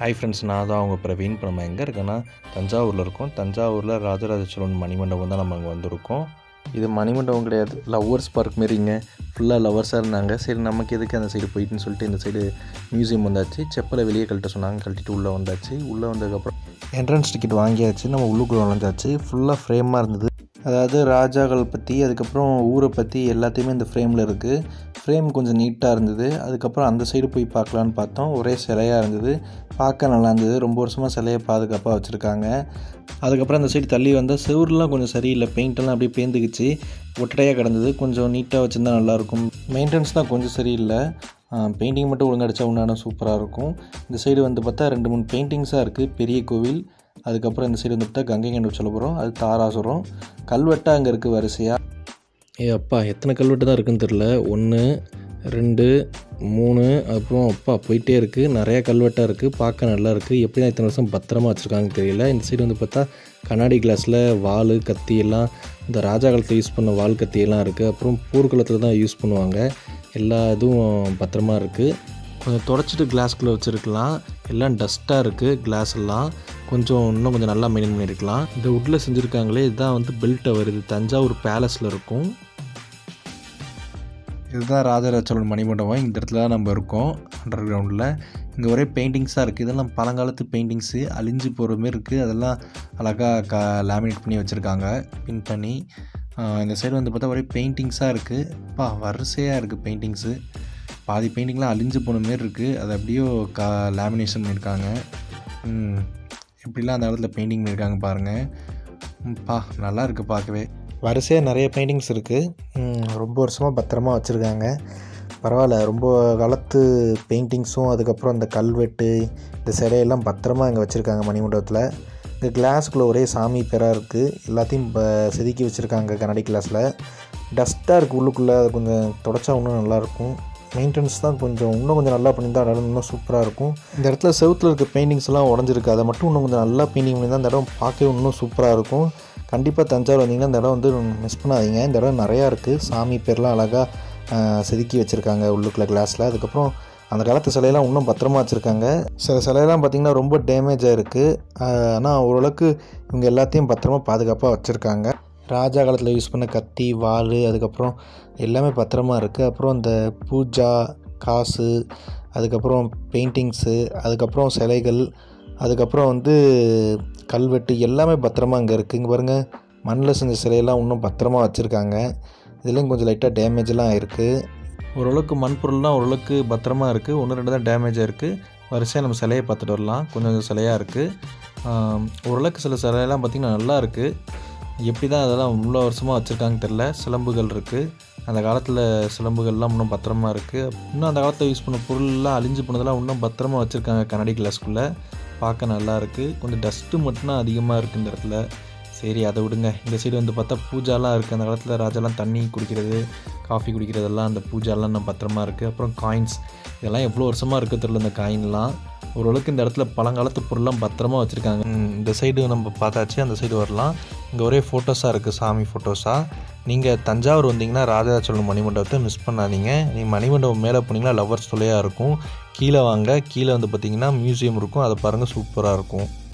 hi friends நான் தான் அவங்க பிரவீன் இப்போ நம்ம எங்கே இருக்கோன்னா தஞ்சாவூரில் இருக்கோம் தஞ்சாவூரில் ராஜராஜ சோழன் மணிமண்டபம் தான் நம்ம அங்கே வந்திருக்கோம் இது மணிமண்டபம் கிடையாது லவ்வர்ஸ் பார்க் மாரிங்க ஃபுல்லாக லவ்வர்ஸாக இருந்தாங்க சரி நமக்கு எதுக்கு அந்த சைடு போயிட்டுன்னு சொல்லிட்டு இந்த சைடு மியூசியம் வந்தாச்சு செப்பலை வெளியே கழட்ட சொன்னாங்க கழட்டிட்டு உள்ளே வந்தாச்சு உள்ளே வந்ததுக்கப்புறம் என்ட்ரன்ஸ் டிக்கெட் வாங்கியாச்சு நம்ம உள்ளுக்குள்ளே நுழைஞ்சாச்சு ஃபுல்லாக ஃப்ரேமாக இருந்தது அதாவது ராஜாக்கள் பற்றி அதுக்கப்புறம் ஊரை பற்றி எல்லாத்தையுமே இந்த ஃப்ரேமில் இருக்குது ஃப்ரேம் கொஞ்சம் நீட்டாக இருந்தது அதுக்கப்புறம் அந்த சைடு போய் பார்க்கலான்னு பார்த்தோம் ஒரே சிலையாக இருந்தது பார்க்க நல்லா இருந்தது ரொம்ப வருஷமாக சிலையை பாதுகாப்பாக வச்சுருக்காங்க அதுக்கப்புறம் அந்த சைடு தள்ளி வந்தால் செவுருலாம் கொஞ்சம் சரியில்லை பெயிண்டெல்லாம் அப்படியே பேந்துக்குச்சு ஒட்டடையாக கிடந்தது கொஞ்சம் நீட்டாக வச்சுருந்தா நல்லாயிருக்கும் மெயின்டெனன்ஸ் தான் கொஞ்சம் சரியில்லை பெயிண்டிங் மட்டும் ஒழுங்கா அடித்தா உண்டான சூப்பராக இருக்கும் இந்த சைடு வந்து பார்த்தா ரெண்டு மூணு பெயிண்டிங்ஸாக இருக்குது பெரிய கோவில் அதுக்கப்புறம் இந்த சைடு வந்து பார்த்தா கங்கை கண்டு சொல்ல போகிறோம் அது தாராசுரம் கல்வெட்டாக அங்கே இருக்குது வரிசையாக ஏ அப்பா எத்தனை கல்வெட்டு தான் இருக்குன்னு தெரில ஒன்று ரெண்டு மூணு அப்புறம் அப்பா போயிட்டே இருக்குது நிறைய கல்வெட்டாக இருக்குது பார்க்க நல்லா இருக்குது எப்படி தான் இத்தனை வருஷம் பத்திரமா வச்சுருக்காங்கன்னு தெரியல இந்த சைடு வந்து பார்த்தா கண்ணாடி கிளாஸில் வாள் கத்தி எல்லாம் இந்த ராஜா காலத்தில் யூஸ் பண்ண வாள் கத்தி எல்லாம் இருக்குது அப்புறம் போர்க்குளத்தில் தான் யூஸ் பண்ணுவாங்க எல்லா இதுவும் பத்திரமா இருக்குது கொஞ்சம் தொடச்சிட்டு கிளாஸ்குள்ளே வச்சுருக்கலாம் எல்லாம் டஸ்ட்டாக இருக்குது கிளாஸ் எல்லாம் கொஞ்சம் இன்னும் கொஞ்சம் நல்லா மெயின்டைன் பண்ணியிருக்கலாம் இந்த வுட்டில் செஞ்சுருக்காங்களே இதுதான் வந்து பெல்ட் வருது தஞ்சாவூர் பேலஸில் இருக்கும் இதுதான் ராஜராஜ சோழன் மணிமண்டபம் இந்த இடத்துல தான் நம்ம இருக்கோம் அண்டர் கிரவுண்டில் இங்கே ஒரே பெயிண்டிங்ஸாக இருக்குது இதெல்லாம் பழங்காலத்து பெயிண்டிங்ஸு அழிஞ்சு போகிற மாதிரி இருக்குது அதெல்லாம் அழகாக க லேமினேட் பண்ணி வச்சுருக்காங்க பின் பண்ணி இந்த சைடு வந்து பார்த்தா ஒரே பெயிண்டிங்ஸாக இருக்குது பா வரிசையாக இருக்குது பெயிண்டிங்ஸு பாதி பெயிண்டிங்லாம் அழிஞ்சு போன மாரி இருக்குது அது அப்படியோ க லேமினேஷன் பண்ணியிருக்காங்க எப்படிலாம் அந்த இடத்துல பெயிண்டிங் பண்ணியிருக்காங்க பாருங்கள் பா நல்லா இருக்குது பார்க்கவே வரிசையாக நிறைய பெயிண்டிங்ஸ் இருக்குது ரொம்ப வருஷமாக பத்திரமா வச்சுருக்காங்க பரவாயில்ல ரொம்ப காலத்து பெயிண்டிங்ஸும் அதுக்கப்புறம் இந்த கல்வெட்டு இந்த சிலையெல்லாம் பத்திரமா இங்கே வச்சுருக்காங்க மணிமண்டபத்தில் இந்த கிளாஸுக்குள்ளே ஒரே சாமி பேராக இருக்குது எல்லாத்தையும் இப்போ செதுக்கி வச்சுருக்காங்க கண்ணாடி கிளாஸில் டஸ்ட்டாக இருக்குது உள்ளுக்குள்ளே அது கொஞ்சம் தொடச்சா இன்னும் நல்லாயிருக்கும் மெயின்டெனன்ஸ் தான் கொஞ்சம் இன்னும் கொஞ்சம் நல்லா பண்ணியிருந்தா இடம் இன்னும் சூப்பராக இருக்கும் இந்த இடத்துல செவுத்தில் இருக்க பெயிண்டிங்ஸ் எல்லாம் உடஞ்சிருக்கு அதை மட்டும் இன்னும் கொஞ்சம் நல்லா பெயிண்டிங் பண்ணி தான் இந்த இடம் பார்க்கவே இன்னும் சூப்பராக இருக்கும் கண்டிப்பாக தஞ்சாவூர் வந்தீங்கன்னா இந்த இடம் வந்து மிஸ் பண்ணாதீங்க இந்த இடம் நிறையா இருக்குது சாமி பேர்லாம் அழகாக செதுக்கி வச்சுருக்காங்க உள்ளுக்குள்ள கிளாஸில் அதுக்கப்புறம் அந்த காலத்து சிலையெல்லாம் இன்னும் பத்திரமா வச்சுருக்காங்க சில சிலையெல்லாம் பார்த்திங்கன்னா ரொம்ப டேமேஜாக இருக்குது ஆனால் ஓரளவுக்கு இவங்க எல்லாத்தையும் பத்திரமா பாதுகாப்பாக வச்சுருக்காங்க ராஜா காலத்தில் யூஸ் பண்ண கத்தி வாள் அதுக்கப்புறம் எல்லாமே பத்திரமா இருக்குது அப்புறம் இந்த பூஜா காசு அதுக்கப்புறம் பெயிண்டிங்ஸு அதுக்கப்புறம் சிலைகள் அதுக்கப்புறம் வந்து கல்வெட்டு எல்லாமே பத்திரமா அங்கே இருக்குது இங்கே பாருங்கள் மண்ணில் செஞ்ச சிலையெல்லாம் இன்னும் பத்திரமா வச்சுருக்காங்க இதுலேயும் கொஞ்சம் லைட்டாக டேமேஜ்லாம் இருக்குது ஓரளவுக்கு மண்பொருள்லாம் ஓரளவுக்கு பத்திரமா இருக்குது ஒன்று ரெண்டு தான் டேமேஜாக இருக்குது வரிசையாக நம்ம சிலையை பார்த்துட்டு வரலாம் கொஞ்சம் கொஞ்சம் சிலையாக இருக்குது ஓரளவுக்கு சில சிலையெல்லாம் பார்த்திங்கன்னா நல்லா இருக்குது எப்படி தான் அதெல்லாம் இவ்வளோ வருஷமாக வச்சுருக்காங்கன்னு தெரில சிலம்புகள் இருக்குது அந்த காலத்தில் சிலம்புகள்லாம் இன்னும் பத்திரமா இருக்குது இன்னும் அந்த காலத்தில் யூஸ் பண்ண பொருள்லாம் அழிஞ்சு போனதெல்லாம் இன்னும் பத்திரமா வச்சுருக்காங்க கண்ணாடி கிளாஸ்க்குள்ளே பார்க்க நல்லா இருக்குது கொஞ்சம் டஸ்ட்டு மட்டும் அதிகமாக இருக்குது இந்த இடத்துல சரி அதை விடுங்க இந்த சைடு வந்து பார்த்தா பூஜாலாம் இருக்குது அந்த காலத்தில் ராஜாலாம் தண்ணி குடிக்கிறது காஃபி குடிக்கிறதெல்லாம் அந்த பூஜாலாம் நம்ம பத்திரமா இருக்குது அப்புறம் காயின்ஸ் இதெல்லாம் எவ்வளோ வருஷமாக இருக்க தெரியல இந்த காயின்லாம் ஓரளவுக்கு இந்த இடத்துல பழங்காலத்து பொருள்லாம் பத்திரமா வச்சுருக்காங்க இந்த சைடு நம்ம பார்த்தாச்சு அந்த சைடு வரலாம் இங்கே ஒரே ஃபோட்டோஸாக இருக்குது சாமி ஃபோட்டோஸாக நீங்கள் தஞ்சாவூர் வந்தீங்கன்னா ராஜராஜ சோழன் மணிமண்டபத்தை மிஸ் பண்ணாதீங்க நீங்கள் மணிமண்டபம் மேலே போனீங்கன்னா லவ்வர்ஸ் தொலையாக இருக்கும் கீழே வாங்க கீழே வந்து பார்த்தீங்கன்னா மியூசியம் இருக்கும் அதை பாருங்கள் சூப்பராக இருக்கும்